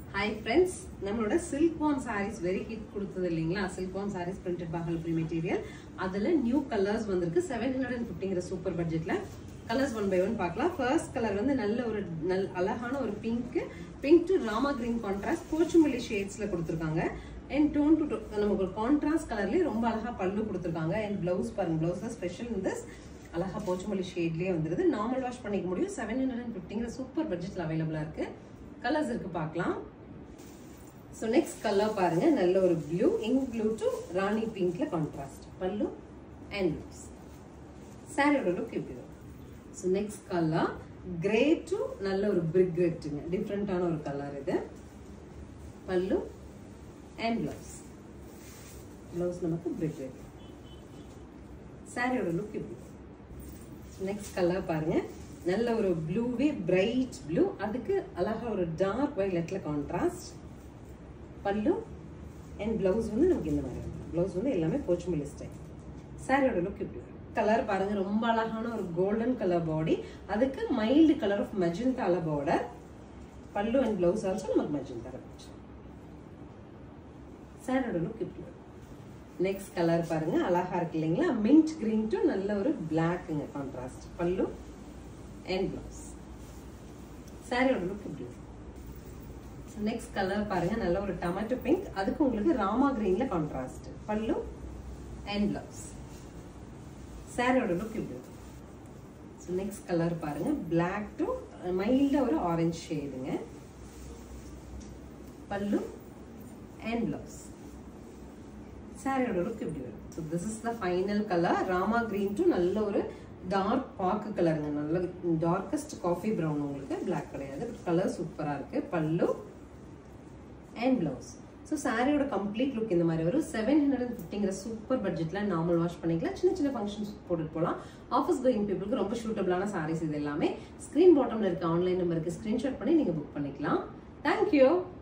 hi friends நம்மளோட silk Vaan sarees very hit கொடுத்தது இல்லைங்களா silk Vaan sarees printed Bhagalpuri material அதுல நியூ கலர்ஸ் வந்திருக்கு செவன் ஹண்ட்ரட் அண்ட் ஃபிஃப்டிங்கிற சூப்பர் பட்ஜெட்ல கலர்ஸ் ஒன் பை ஒன் பார்க்கலாம் ஃபர்ஸ்ட் கலர் வந்து நல்ல ஒரு நல் அழகான ஒரு pink pink to Rama green contrast Pochampally ஷேட்ஸ்ல கொடுத்துருக்காங்க அண்ட் டோன் டு நமக்கு ஒரு கான்ட்ராஸ்ட் கலர்லயே ரொம்ப அழகா பல்லு கொடுத்துருக்காங்க அண்ட் பிளவுஸ் பாருங்க பிளவுஸ் ஸ்பெஷல் இந்த அழகா போச்சுமல்லி ஷேட்லயே வந்துருது நார்மல் வாஷ் பண்ணிக்க முடியும் செவன் ஹண்ட்ரட் அண்ட் ஃபிஃப்டிங்கிற சூப்பர் பட்ஜெட்ல அவைலபிளா இருக்கு கலர்ஸ் இருக்கு பார்க்கலாம் ஸோ நெக்ஸ்ட் கலர் பாருங்க நல்ல ஒரு blue ink blue to Rani பிங்க்ல கான்ட்ராஸ்ட் பல்லு அண்ட் ப்ளூஸ் சாரியோட லுக் இப்படி வரும் so next colour grey to நல்ல ஒரு பிரிக் ரெட்டுங்க டிஃப்ரெண்டான ஒரு கலர் இது பல்லு அண்ட் பிளவுஸ் பிளவுஸ் நமக்கு பிரிக் ரெட் சாரியோட லுக் இப்படி நெக்ஸ்ட் கலர் பாருங்க நல்ல ஒரு ப்ளூவே பிரைட் ப்ளூ அதுக்கு அழகா ஒரு டார்க் வைலட்ல கான்ட்ராஸ்ட் பல்லு அண்ட் பிளவுஸ் வந்து நமக்கு இந்த மாதிரி வரும் பிளவுஸ் வந்து எல்லாமே போச்சுமல்லி ஸ்டைல் சாரியோட லுக் இப்படி வரும் கலர் பாருங்க ரொம்ப அழகான ஒரு கோல்டன் கலர் பாடி அதுக்கு மைல்டு கலர் ஆஃப் மெஜந்தால border pallu and blouse also நமக்கு மெஜந்தா சாரியோட லுக் இப்படி வரும் நெக்ஸ்ட் கலர் பாருங்க அழகா இருக்கு இல்லைங்களா மின்ட் கிரீன் டு நல்ல ஒரு பிளாக்குங்க கான்ட்ராஸ்ட் பல்லு அண்ட் பிளவுஸ் சாரியோட லுக் இப்படி வரும் நெக்ஸ்ட் கலர் பாருங்க நல்ல ஒரு டொமேட்டோ பிங்க் அதுக்கு உங்களுக்கு ராமா கிரீன்ல கான்ட்ராஸ்ட் பல்லு அண்ட் பிளவுஸ் சாரியோட லுக் இப்படி இருக்கும் ஸோ நெக்ஸ்ட் கலர் பாருங்க பிளாக் டு மைல்டா ஒரு ஆரஞ்சு ஷேடுங்க பல்லு அண்ட் பிளவுஸ் சாரியோட லுக் இப்படி வரும் so this is the final colour Rama green to நல்ல ஒரு டார்க் பாக்கு கலருங்க நல்ல டார்க்கஸ்ட் காஃபி ப்ரௌன் உங்களுக்கு பிளாக் கிடையாது கலர் சூப்பராக இருக்கு பல்லு அண்ட் பிளவுஸ் ஸோ சாரியோட கம்ப்ளீட் லுக் இந்த மாதிரி வரும் செவன் ஹண்ட்ரட் அண்ட் ஃபிஃப்டிங்கிற சூப்பர் பட்ஜெட்டில் நார்மல் வாஷ் பண்ணிக்கலாம் சின்ன சின்ன ஃபங்க்ஷன்ஸ் போட்டுட்டு போகலாம் ஆஃபீஸ் கோயிங் பீப்புளுக்கு ரொம்ப சூட்டபிளான சாரீஸ் இது எல்லாமே ஸ்க்ரீன் பாட்டமில் இருக்க ஆன்லைன் நம்பருக்கு ஸ்க்ரீன்ஷாட் பண்ணி நீங்கள் புக் பண்ணிக்கலாம் தேங்க்யூ